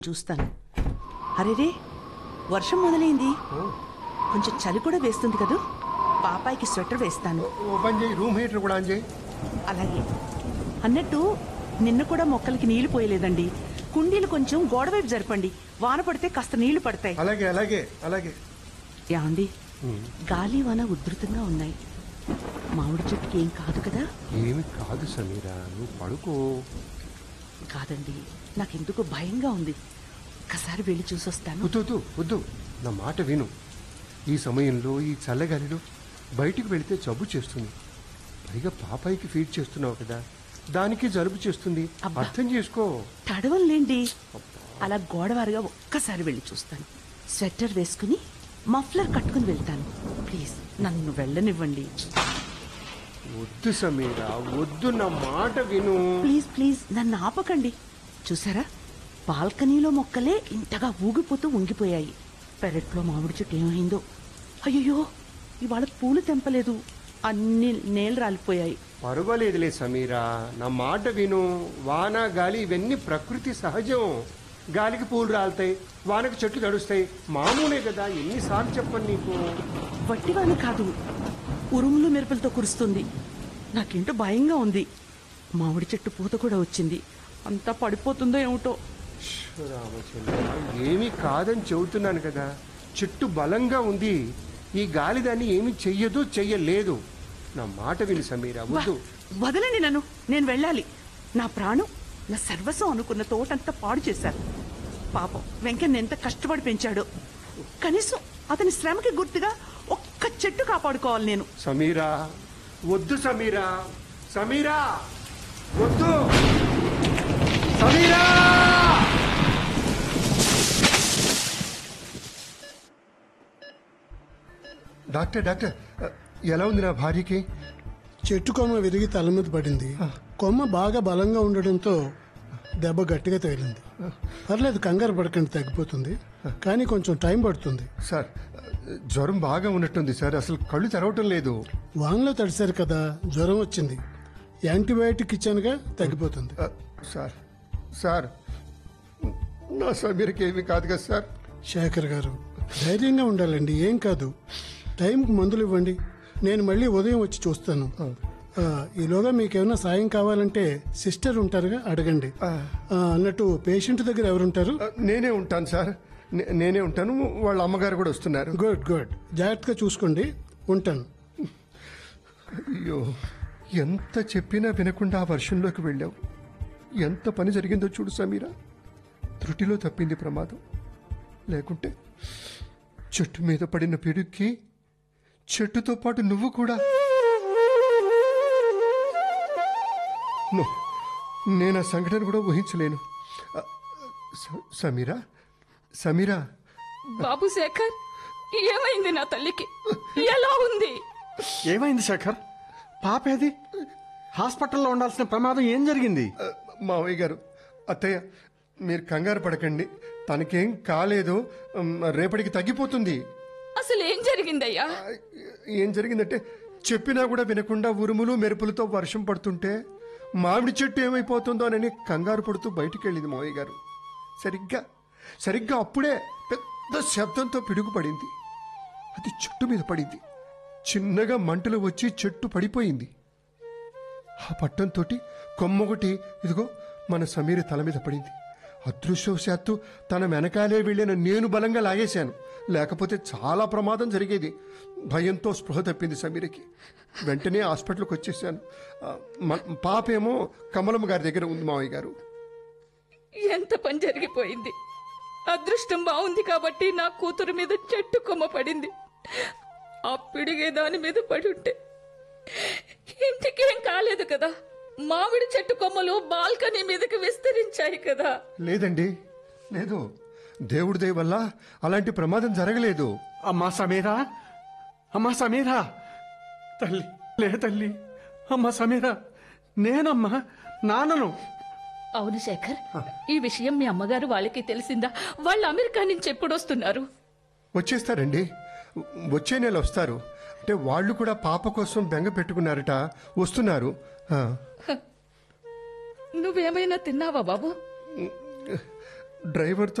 చూస్తాను అరేరే వర్షం మొదలైంది కొంచెం చలి కూడా వేస్తుంది కదూ పాపాయికి స్వెటర్ వేస్తాను ఓ పని చేయి రూమ్ హీటర్ కూడా ఆన్ చేయి అలాగే అన్నట్టు నిన్న కూడా మొక్కలకి నీళ్లు పోయలేదండి కుండీలు కొంచెం గోడవైపు జరపండి వాన పడితే కాస్త నీళ్లు పడతాయి అలాగే అలాగే అలాగే యాండి గాలి వాన ఉధృతంగా ఉన్నాయి మామిడి చెట్టుకి ఏం కాదు కదా ఏమి కాదు సమీరా నువ్వు పడుకో కాదండి నాకెందుకు భయంగా ఉంది ఒక్కసారి వెళ్ళి చూసొస్తాను వద్దు వద్దు వద్దు నా మాట విను ఈ సమయంలో ఈ చల్లగాలిలో బయటికి వెళితే జబ్బు చేస్తుంది పైగా పాపాయికి ఫీడ్ చేస్తున్నావు కదా దానికి జలుబు చేస్తుంది అబ్బా. అర్థం చేసుకో తడవలేండి అలా గోడవారుగా ఒక్కసారి వెళ్ళి చూస్తాను స్వెటర్ వేసుకుని మఫ్లర్ కట్టుకుని వెళ్తాను ప్లీజ్ నన్ను వెళ్ళనివ్వండి వద్దు సమీరా వద్దు నా మాట విను ప్లీజ్ ప్లీజ్ నన్ను ఆపకండి చూసారా బాల్కనీలో మొక్కలే ఇంతగా ఊగిపోతూ ఉంగిపోయాయి పెరట్లో మామిడి చెట్టు ఏమైందో అయ్యో ఇవాళ పూలు తెంపలేదు అన్ని నేలు రాలిపోయాయి పర్వాలేదులే సమీరా నా మాట విను వాన గాలి ఇవన్నీ ప్రకృతి సహజం గాలికి పూలు రాలుతాయి వానకు చెట్లు తడుస్తాయి మామూలే కదా ఎన్నిసార్లు చెప్పను నీకు వట్టివాని కాదు ఉరుములు మెరుపులతో కురుస్తుంది నాకేంటో భయంగా ఉంది మామిడి చెట్టు పూత కూడా వచ్చింది అంతా పడిపోతుందో ఏమిటో రామచంద్ర ఏమీ కాదని చెబుతున్నాను కదా చెట్టు బలంగా ఉంది ఈ గాలి దాన్ని ఏమీ చెయ్యదు చెయ్యలేదు నా మాట విని సమీరా వా, వద్దు వదలండి నన్ను నేను వెళ్ళాలి నా ప్రాణం నా సర్వస్వం అనుకున్న తోటంతా పాడు చేశారు పాపం వెంకన్న ఎంత కష్టపడి పెంచాడో కనీసం అతని శ్రమకి గుర్తుగా ఒక్క చెట్టు కాపాడుకోవాలి నేను సమీరా వద్దు సమీరా సమీరా వద్దు సమీరా డాక్టర్ డాక్టర్ ఎలా ఉంది నా భార్యకి చెట్టు కొమ్మ విరిగి తల మీద పడింది కొమ్మ బాగా బలంగా ఉండడంతో దెబ్బ గట్టిగా తగిలింది పర్లేదు కంగారు పడకండి తగ్గిపోతుంది కానీ కొంచెం టైం పడుతుంది సార్ జ్వరం బాగా ఉన్నట్టుంది సార్ అసలు కళ్ళు తెరవటం లేదు వానలో తడిశారు కదా జ్వరం వచ్చింది యాంటీబయాటిక్ ఇచ్చానుగా తగ్గిపోతుంది ఆ, సార్ సార్ నా సమీరకి ఏమీ కాదు కదా సార్ శేఖర్ గారు ధైర్యంగా ఉండాలండి ఏం కాదు టైంకి మందులు ఇవ్వండి నేను మళ్ళీ ఉదయం వచ్చి చూస్తాను ఆ, ఈలోగా మీకేమైనా సాయం కావాలంటే సిస్టర్ ఉంటారుగా అడగండి ఆ, అన్నట్టు పేషెంట్ దగ్గర ఎవరుంటారు ఆ, నేనే ఉంటాను సార్ నే- నేనే ఉంటాను వాళ్ళ అమ్మగారు కూడా వస్తున్నారు గుడ్ గుడ్ జాగ్రత్తగా చూసుకోండి ఉంటాను అయ్యో ఎంత చెప్పినా వినకుండా ఆ వర్షంలోకి వెళ్ళావు ఎంత పని జరిగిందో చూడు సమీరా త్రుటిలో తప్పింది ప్రమాదం లేకుంటే చెట్టు మీద పడిన పిడుక్కి చెట్టుతో పాటు నువ్వు కూడా నో, నేను ఆ సంఘటన కూడా ఊహించలేను ఆ, స- సమీరా సమీరా బాబు శేఖర్ ఏమైంది నా తల్లికి ఎలా ఉంది ఏమైంది శేఖర్ పాప ఏది హాస్పిటల్లో ఉండాల్సిన ప్రమాదం ఏం జరిగింది ఆ, మావయ్య గారు అత్తయ్య మీరు కంగారు పడకండి తనకేం కాలేదు ఉమ్, రేపటికి తగ్గిపోతుంది అసలు ఏం జరిగిందయ్యా ఆ, ఏం జరిగిందంటే చెప్పినా కూడా వినకుండా ఉరుములు మెరుపులతో వర్షం పడుతుంటే మామిడి చెట్టు ఏమైపోతుందో అని కంగారు పడుతూ బయటికి వెళ్ళింది మావయ్య గారు సరిగ్గా సరిగ్గా అప్పుడే పెద్ద శబ్దంతో పిడుగు పడింది అది చెట్టు మీద పడింది చిన్నగా మంటలు వచ్చి చెట్టు పడిపోయింది ఆ పట్టంతో కొమ్మొకటి ఇదిగో మన సమీర తల మీద పడింది అదృష్టవశాత్తు తన వెనకాలే వెళ్ళిన నేను బలంగా లాగేశాను లేకపోతే చాలా ప్రమాదం జరిగేది భయంతో స్పృహ తప్పింది సమీరకి వెంటనే హాస్పిటల్కి వచ్చేసాను ఆ, మ- పాపేమో కమలమ్మ గారి దగ్గర ఉంది మావయ్య గారు ఎంత పని జరిగిపోయింది అదృష్టం బాగుంది కాబట్టి నా కూతురు మీద చెట్టు కొమ్మ పడింది ఆ పిడిగే దాని మీద పడి ఉంటే ఇంటికేం కాలేదు కదా మామిడి చెట్టు కొమ్మలు బాల్కనీ మీదకి విస్తరించాయి కదా లేదండి లేదు దేవుడి దయ వల్ల అలాంటి ప్రమాదం జరగలేదు అమ్మా సమీరా అమ్మా సమీరా తల్లి లే తల్లి అమ్మా సమీరా నేనమ్మా నాన్నను అవును శేఖర్ ఈ విషయం మీ అమ్మగారు వాళ్ళకి తెలిసిందా వాళ్ళు అమెరికా నుంచి ఎప్పుడు వస్తున్నారు వచ్చేస్తారండి వచ్చే నెల వస్తారు అంటే వాళ్ళు కూడా పాప కోసం బెంగ పెట్టుకున్నారట వస్తున్నారు ఆ. నువ్వేమైనా తిన్నావా బాబు డ్రైవర్తో